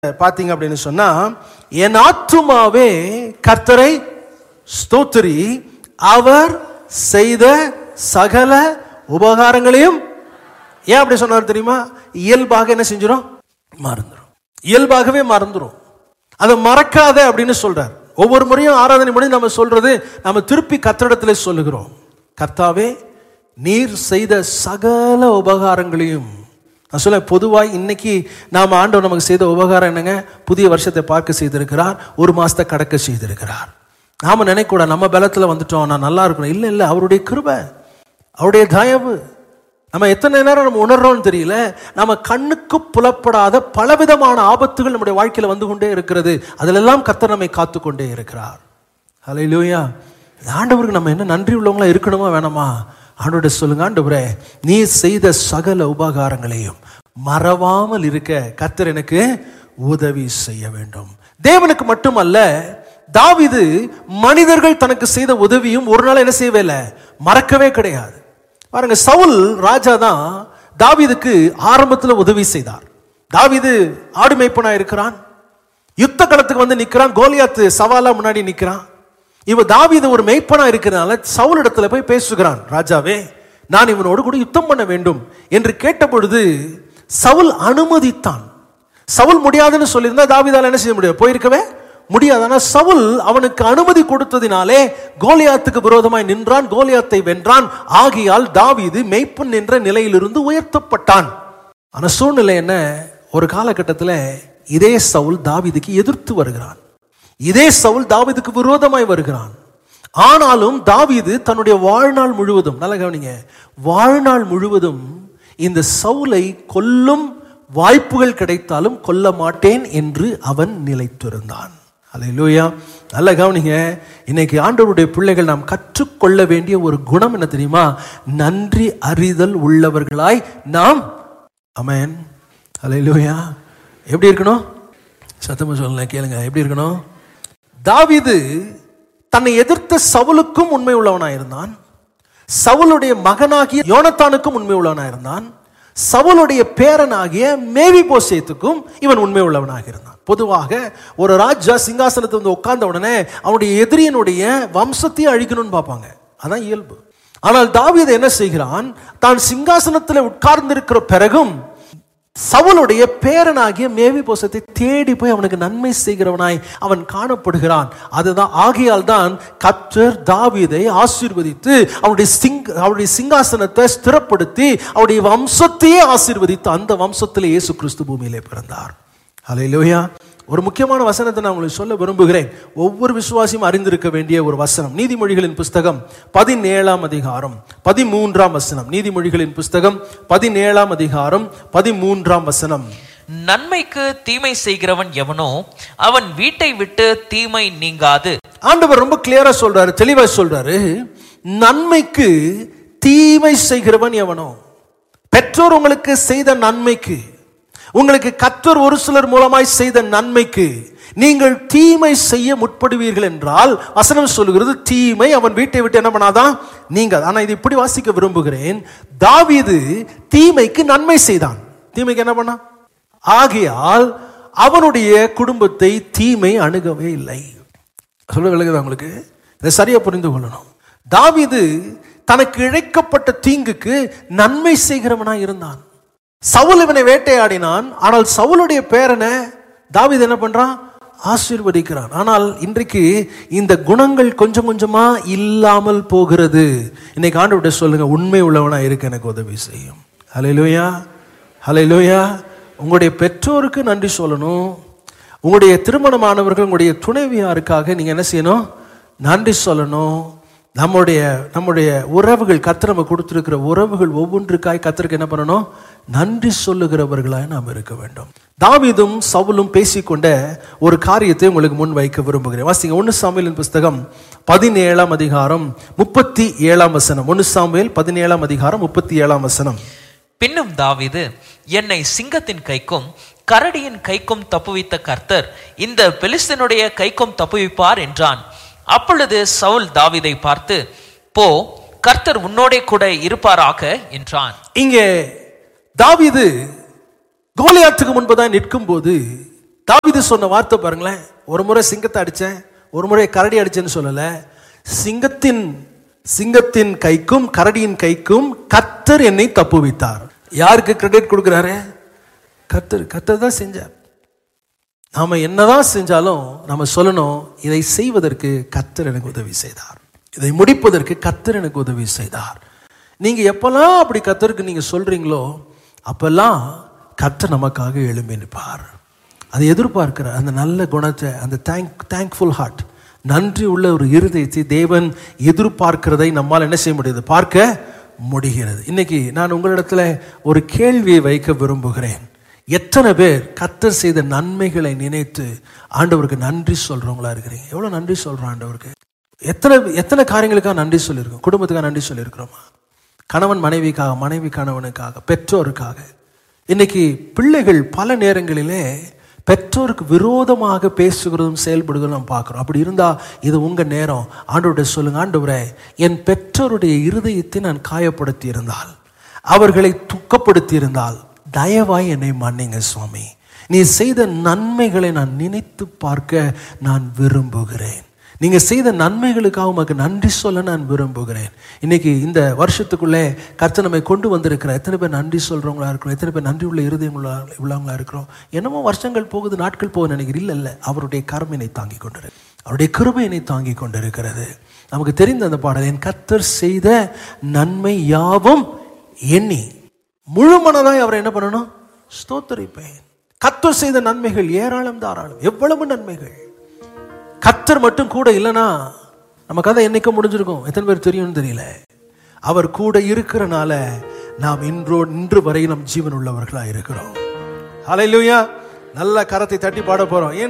பாத்தீங்க அப்படின்னு சொன்னா என் ஆத்துமாவே கர்த்தரை ஸ்தோத்திரி அவர் செய்த சகல உபகாரங்களையும் ஏன் அப்படி சொன்னார் தெரியுமா இயல்பாக என்ன செஞ்சிடும் மறந்துடும் இயல்பாகவே மறந்துடும் அதை மறக்காத அப்படின்னு சொல்றார் ஒவ்வொரு முறையும் ஆராதனை பண்ணி நம்ம சொல்றது நம்ம திருப்பி கத்திரிடத்துல சொல்லுகிறோம் கர்த்தாவே நீர் செய்த சகல உபகாரங்களையும் நான் சொல்ல பொதுவாய் இன்னைக்கு நாம் ஆண்டவர் நமக்கு செய்த உபகாரம் என்னங்க புதிய வருஷத்தை பார்க்க செய்திருக்கிறார் ஒரு மாசத்தை கடக்க செய்திருக்கிறார் நாம நினைக்கூடாது நம்ம பலத்துல வந்துட்டோம் நான் நல்லா இருக்கணும் இல்லை இல்லை அவருடைய கிருபை அவருடைய தயவு நம்ம எத்தனை நேரம் நம்ம உணர்றோம்னு தெரியல நம்ம கண்ணுக்கு புலப்படாத பலவிதமான ஆபத்துகள் நம்முடைய வாழ்க்கையில வந்து கொண்டே இருக்கிறது அதிலெல்லாம் கர்த்தர் நம்மை காத்து கொண்டே இருக்கிறார் ஹலை லூயா ஆண்டவருக்கு நம்ம என்ன நன்றி உள்ளவங்களா இருக்கணுமா வேணாமா ஆண்டோட சொல்லுங்க ஆண்டவரே நீ செய்த சகல உபகாரங்களையும் மறவாமல் இருக்க கர்த்தர் எனக்கு உதவி செய்ய வேண்டும் தேவனுக்கு மட்டுமல்ல தாவிது மனிதர்கள் தனக்கு செய்த உதவியும் ஒரு நாள் என்ன செய்யவே இல்லை மறக்கவே கிடையாது பாருங்க சவுல் ராஜா தான் தாவீதுக்கு ஆரம்பத்தில் உதவி செய்தார் தாவீது ஆடு மேய்ப்பனா இருக்கிறான் யுத்த களத்துக்கு வந்து நிக்கிறான் கோலியாத்து சவாலா முன்னாடி நிக்கிறான் இவ தாவீது ஒரு மெய்ப்பனா இருக்கிறதுனால சவுல் இடத்துல போய் பேசுகிறான் ராஜாவே நான் இவனோடு கூட யுத்தம் பண்ண வேண்டும் என்று கேட்ட பொழுது சவுல் அனுமதித்தான் சவுல் முடியாதுன்னு சொல்லியிருந்தா தாவீதால என்ன செய்ய முடியாது போயிருக்கவே முடியாது ஆனால் சவுல் அவனுக்கு அனுமதி கொடுத்ததினாலே கோலியாத்துக்கு விரோதமாய் நின்றான் கோலியாத்தை வென்றான் ஆகியால் தாவீது மெய்ப்பன் என்ற நிலையிலிருந்து உயர்த்தப்பட்டான் ஆனா சூழ்நிலை என்ன ஒரு காலகட்டத்தில் இதே சவுல் தாவீதுக்கு எதிர்த்து வருகிறான் இதே சவுல் தாவீதுக்கு விரோதமாய் வருகிறான் ஆனாலும் தாவீது தன்னுடைய வாழ்நாள் முழுவதும் நல்ல கவனிங்க வாழ்நாள் முழுவதும் இந்த சவுலை கொல்லும் வாய்ப்புகள் கிடைத்தாலும் கொல்ல மாட்டேன் என்று அவன் நிலைத்திருந்தான் அல்லேலூயா நல்ல கவனிங்க இன்னைக்கு ஆண்டவருடைய பிள்ளைகள் நாம் கற்றுக்கொள்ள வேண்டிய ஒரு குணம் என்ன தெரியுமா நன்றி அறிதல் உள்ளவர்களாய் நாம் அமேன் அல்லேலூயா எப்படி இருக்கணும் சத்தமா சொல்லல கேளுங்க எப்படி இருக்கணும் தாவீது தன்னை எதிர்த்த சவுலுக்கும் உண்மை உள்ளவனாய் இருந்தான் சவுலுடைய மகனாகிய யோனத்தானுக்கும் உண்மை உள்ளவனாய் இருந்தான் சவுலுடைய பேரனாகிய மேவி போசேத்துக்கும் இவன் உண்மை உள்ளவனாக இருந்தான் பொதுவாக ஒரு ராஜா சிங்காசனத்தை வந்து உட்கார்ந்த உடனே அவனுடைய எதிரியனுடைய வம்சத்தையே அழிக்கணும்னு பார்ப்பாங்க அதான் இயல்பு ஆனால் தாவீது என்ன செய்கிறான் தான் சிங்காசனத்தில் உட்கார்ந்திருக்கிற பிறகும் சவுலுடைய பேரனாகிய மேவி போசத்தை தேடி போய் அவனுக்கு நன்மை செய்கிறவனாய் அவன் காணப்படுகிறான் அதுதான் ஆகையால் தான் கத்தர் தாவீதை ஆசீர்வதித்து அவனுடைய சிங் அவருடைய சிங்காசனத்தை ஸ்திரப்படுத்தி அவருடைய வம்சத்தையே ஆசீர்வதித்து அந்த வம்சத்திலே இயேசு கிறிஸ்து பூமியிலே பிறந்தார் ஹalleluya ஒரு முக்கியமான வசனத்தை நான் உங்களுக்கு சொல்ல விரும்புகிறேன் ஒவ்வொரு விசுவாசியும் அறிந்திருக்க வேண்டிய ஒரு வசனம் நீதிமொழிகளின் புஸ்தகம் பதினேழாம் அதிகாரம் பதிமூன்றாம் வசனம் நீதிமொழிகளின் புஸ்தகம் பதினேழாம் அதிகாரம் பதிமூன்றாம் வசனம் நன்மைக்கு தீமை செய்கிறவன் எவனோ அவன் வீட்டை விட்டு தீமை நீங்காது ஆண்டவர் ரொம்ப கிளியரா சொல்றாரு தெளிவா சொல்றாரு நன்மைக்கு தீமை செய்கிறவன் எவனோ பெற்றோர் உங்களுக்கு செய்த நன்மைக்கு உங்களுக்கு கத்தர் ஒரு சிலர் மூலமாய் செய்த நன்மைக்கு நீங்கள் தீமை செய்ய முற்படுவீர்கள் என்றால் வசனம் சொல்லுகிறது தீமை அவன் வீட்டை விட்டு என்ன பண்ணாதான் நீங்க ஆனா இது இப்படி வாசிக்க விரும்புகிறேன் தாவீது தீமைக்கு நன்மை செய்தான் தீமைக்கு என்ன பண்ணான் ஆகையால் அவனுடைய குடும்பத்தை தீமை அணுகவே இல்லை சொல்ல விளங்குதா உங்களுக்கு இதை சரியா புரிந்து கொள்ளணும் தாவீது தனக்கு இழைக்கப்பட்ட தீங்குக்கு நன்மை செய்கிறவனா இருந்தான் சவுல் இவனை வேட்டையாடினான் ஆனால் சவுலுடைய பேரனை தாவீது என்ன பண்றான் ஆசீர்வதிக்கிறான் ஆனால் இன்றைக்கு இந்த குணங்கள் கொஞ்சம் கொஞ்சமா இல்லாமல் போகிறது இன்னைக்கு ஆண்டு சொல்லுங்க உண்மை உள்ளவனா இருக்க எனக்கு உதவி செய்யும் ஹalleluya ஹalleluya உங்களுடைய பெற்றோருக்கு நன்றி சொல்லணும் உங்களுடைய திருமணமானவர்கள் உங்களுடைய துணைவியாருக்காக நீங்க என்ன செய்யணும் நன்றி சொல்லணும் நம்முடைய நம்முடைய உறவுகள் கத்தர் நம்ம கொடுத்திருக்கிற உறவுகள் ஒவ்வொன்றுக்காய் கத்தருக்கு என்ன பண்ணணும் நன்றி சொல்லுகிறவர்களாய் நாம் இருக்க வேண்டும் தாவீதும் சவுலும் பேசிக்கொண்ட ஒரு காரியத்தை உங்களுக்கு முன் வைக்க விரும்புகிறேன் வாசிங்க ஒன்னு சாமுவேலின் புஸ்தகம் பதினேழாம் அதிகாரம் முப்பத்தி ஏழாம் வசனம் ஒன்னு சாமுவேல் பதினேழாம் அதிகாரம் முப்பத்தி ஏழாம் வசனம் பின்னும் தாவீது என்னை சிங்கத்தின் கைக்கும் கரடியின் கைக்கும் தப்புவித்த கர்த்தர் இந்த பெலிஸ்தனுடைய கைக்கும் தப்புவிப்பார் என்றான் அப்பொழுது சவுல் தாவீதை பார்த்து போ கர்த்தர் உன்னோடே கூட இருப்பாராக என்றான் இங்கே தாவீது கோலியாத்துக்கு முன்பதாக நிற்கும் போது தாவீது சொன்ன வார்த்தை பாருங்களேன் ஒரு முறை சிங்கத்தை அடிச்சேன் ஒரு முறை கரடி அடிச்சேன்னு சொல்லல சிங்கத்தின் சிங்கத்தின் கைக்கும் கரடியின் கைக்கும் கர்த்தர் என்னை தப்புவித்தார் யாருக்கு கிரெடிட் கொடுக்குறாரு கர்த்தர் கர்த்தர் தான் செஞ்சார் நாம என்னதான் செஞ்சாலும் நம்ம சொல்லணும் இதை செய்வதற்கு கர்த்தர் எனக்கு உதவி செய்தார் இதை முடிப்பதற்கு கர்த்தர் எனக்கு உதவி செய்தார் நீங்க எப்பெல்லாம் அப்படி கர்த்தருக்கு நீங்க சொல்றீங்களோ அப்பெல்லாம் கர்த்தர் நமக்காக எழும்பி நிற்பார் அதை எதிர்பார்க்கிற அந்த நல்ல குணத்தை அந்த தேங்க் தேங்க்ஃபுல் ஹார்ட் நன்றி உள்ள ஒரு இருதயத்தை தேவன் எதிர்பார்க்கிறதை நம்மால் என்ன செய்ய முடியுது பார்க்க முடிகிறது இன்னைக்கு நான் உங்களிடத்துல ஒரு கேள்வியை வைக்க விரும்புகிறேன் எத்தனை பேர் கத்தர் செய்த நன்மைகளை நினைத்து ஆண்டவருக்கு நன்றி சொல்றவங்களா இருக்கிறீங்க எவ்வளவு நன்றி சொல்றோம் ஆண்டவருக்கு எத்தனை எத்தனை காரியங்களுக்காக நன்றி சொல்லியிருக்கோம் குடும்பத்துக்காக நன்றி சொல்லியிருக்கிறோமா கணவன் மனைவிக்காக மனைவி கணவனுக்காக பெற்றோருக்காக இன்னைக்கு பிள்ளைகள் பல நேரங்களிலே பெற்றோருக்கு விரோதமாக பேசுகிறதும் செயல்படுகிறதும் நாம் பார்க்குறோம் அப்படி இருந்தால் இது உங்கள் நேரம் ஆண்டவருடைய சொல்லுங்க ஆண்டவரே என் பெற்றோருடைய இருதயத்தை நான் காயப்படுத்தி இருந்தால் அவர்களை துக்கப்படுத்தி இருந்தால் தயவாய் என்னை மன்னிங்க சுவாமி நீ செய்த நன்மைகளை நான் நினைத்து பார்க்க நான் விரும்புகிறேன் நீங்க செய்த நன்மைகளுக்காக உமக்கு நன்றி சொல்ல நான் விரும்புகிறேன் இன்னைக்கு இந்த வருஷத்துக்குள்ளே கர்த்தர் நம்மை கொண்டு வந்திருக்கிற எத்தனை பேர் நன்றி சொல்றவங்களா இருக்கிறோம் எத்தனை பேர் நன்றி உள்ள இருதயங்களா உள்ளவங்களா இருக்கிறோம் என்னமோ வருஷங்கள் போகுது நாட்கள் போக நினைக்கிறேன் இல்லை இல்லை அவருடைய கருமையினை தாங்கி கொண்டிரு அவருடைய கிருபையினை தாங்கி கொண்டிருக்கிறது நமக்கு தெரிந்த அந்த பாடல் என் கர்த்தர் செய்த நன்மை யாவும் எண்ணி முழு மனதாய் அவரை என்ன பண்ணணும் ஸ்தோத்தரிப்பேன் கர்த்தர் செய்த நன்மைகள் ஏராளம் தாராளம் எவ்வளவு நன்மைகள் கர்த்தர் மட்டும் கூட இல்லைன்னா நம்ம கதை என்னைக்கு முடிஞ்சிருக்கும் எத்தனை பேர் தெரியும்னு தெரியல அவர் கூட இருக்கிறனால நாம் இன்றோ இன்று வரை நம் ஜீவன் உள்ளவர்களா இருக்கிறோம் ஹalleluya நல்ல கரத்தை தட்டி பாட போறோம் ஏன்